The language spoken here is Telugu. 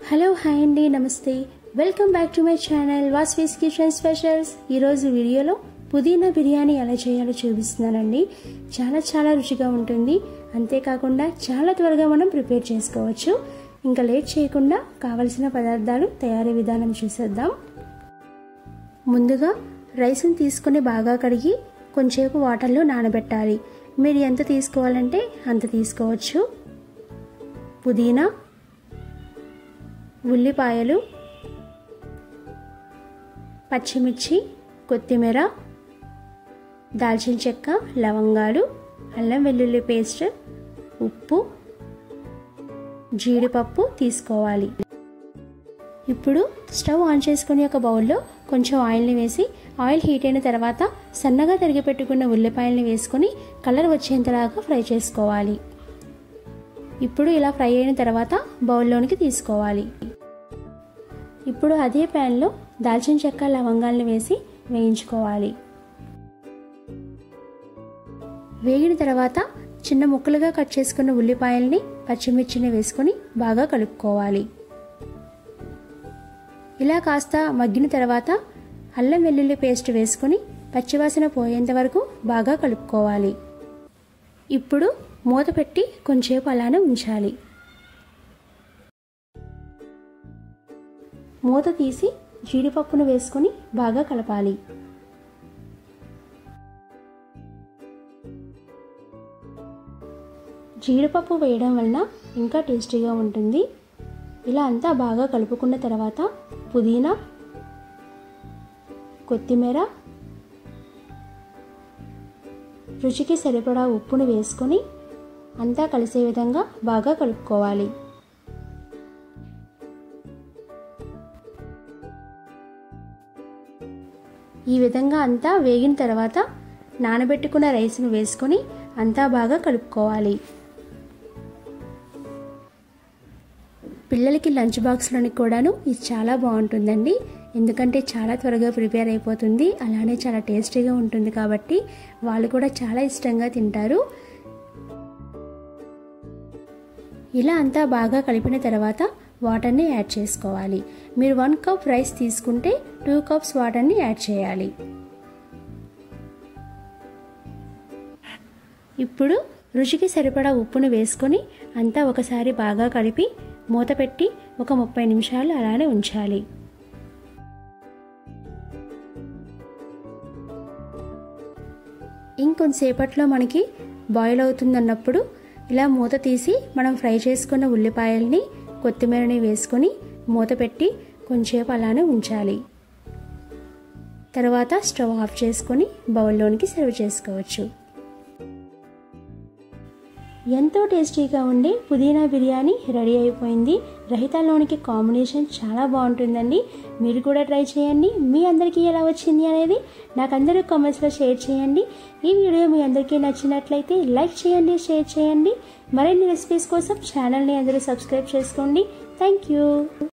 హలో హాయ్ అండి నమస్తే welcome back to my channel Vasvi's kitchen specials ఈరోజు వీడియోలో పుదీనా బిర్యానీ ఎలా చేయాలో చూపిస్తున్నానండి చాలా చాలా రుచిగా ఉంటుంది అంతేకాకుండా చాలా త్వరగా మనం ప్రిపేర్ చేసుకోవచ్చు ఇంకా లేట్ చేయకుండా కావలసిన పదార్థాలు తయారీ విధానం చూసేద్దాం ముందుగా రైస్ని తీసుకొని బాగా కడిగి కొంచెంసేపు వాటర్లో నానబెట్టాలి మీరు ఎంత తీసుకోవాలంటే అంత తీసుకోవచ్చు పుదీనా ఉల్లిపాయలు పచ్చిమిర్చి కొత్తిమీర దాల్చిన చెక్క లవంగాలు అల్లం వెల్లుల్లి పేస్ట్ ఉప్పు జీడిపప్పు తీసుకోవాలి ఇప్పుడు స్టవ్ ఆన్ చేసుకుని ఒక బౌల్లో కొంచెం ఆయిల్ని వేసి ఆయిల్ హీట్ అయిన తర్వాత సన్నగా తరిగి పెట్టుకున్న ఉల్లిపాయల్ని వేసుకొని కలర్ వచ్చేంతలాగా ఫ్రై చేసుకోవాలి ఇప్పుడు ఇలా ఫ్రై అయిన తర్వాత బౌల్లోనికి తీసుకోవాలి ఇప్పుడు అదే ప్యాన్లో దాల్చిన చెక్క లవంగాల్ని వేసి వేయించుకోవాలి వేగిన తర్వాత చిన్న ముక్కలుగా కట్ చేసుకున్న ఉల్లిపాయల్ని పచ్చిమిర్చిని వేసుకొని బాగా కలుపుకోవాలి ఇలా కాస్త మగ్గిన తర్వాత అల్లం వెల్లుల్లి పేస్ట్ వేసుకొని పచ్చివాసన పోయేంత వరకు బాగా కలుపుకోవాలి ఇప్పుడు మూత పెట్టి కొంచెంసేపు అలానే ఉంచాలి మూత తీసి జీడిపప్పును వేసుకొని బాగా కలపాలి జీడిపప్పు వేయడం వలన ఇంకా టేస్టీగా ఉంటుంది ఇలా అంతా బాగా కలుపుకున్న తర్వాత పుదీనా కొత్తిమీర రుచికి సరిపడా ఉప్పును వేసుకొని అంతా కలిసే విధంగా బాగా కలుపుకోవాలి ఈ విధంగా అంతా వేగిన తర్వాత నానబెట్టుకున్న రైస్ను వేసుకొని అంతా బాగా కలుపుకోవాలి పిల్లలకి లంచ్ బాక్స్లోని కూడాను ఇది చాలా బాగుంటుందండి ఎందుకంటే చాలా త్వరగా ప్రిపేర్ అయిపోతుంది అలానే చాలా టేస్టీగా ఉంటుంది కాబట్టి వాళ్ళు కూడా చాలా ఇష్టంగా తింటారు ఇలా అంతా బాగా కలిపిన తర్వాత వాటర్ని యాడ్ చేసుకోవాలి మీరు వన్ కప్ రైస్ తీసుకుంటే టూ కప్స్ వాటర్ని యాడ్ చేయాలి ఇప్పుడు రుచికి సరిపడా ఉప్పును వేసుకొని అంతా ఒకసారి బాగా కలిపి మూత పెట్టి ఒక ముప్పై నిమిషాలు అలానే ఉంచాలి ఇంకొంతసేపట్లో మనకి బాయిల్ అవుతుందన్నప్పుడు ఇలా మూత తీసి మనం ఫ్రై చేసుకున్న ఉల్లిపాయల్ని కొత్తిమీరని వేసుకొని మూత పెట్టి కొంచెంసేపు అలానే ఉంచాలి తర్వాత స్టవ్ ఆఫ్ చేసుకొని బౌల్లోనికి సర్వ్ చేసుకోవచ్చు ఎంతో టేస్టీగా ఉండే పుదీనా బిర్యానీ రెడీ అయిపోయింది రహితాలోనికి కాంబినేషన్ చాలా బాగుంటుందండి మీరు కూడా ట్రై చేయండి మీ అందరికీ ఎలా వచ్చింది అనేది నాకు అందరూ కామెంట్స్లో షేర్ చేయండి ఈ వీడియో మీ అందరికీ నచ్చినట్లయితే లైక్ చేయండి షేర్ చేయండి మరిన్ని రెసిపీస్ కోసం ఛానల్ని అందరూ సబ్స్క్రైబ్ చేసుకోండి థ్యాంక్ యూ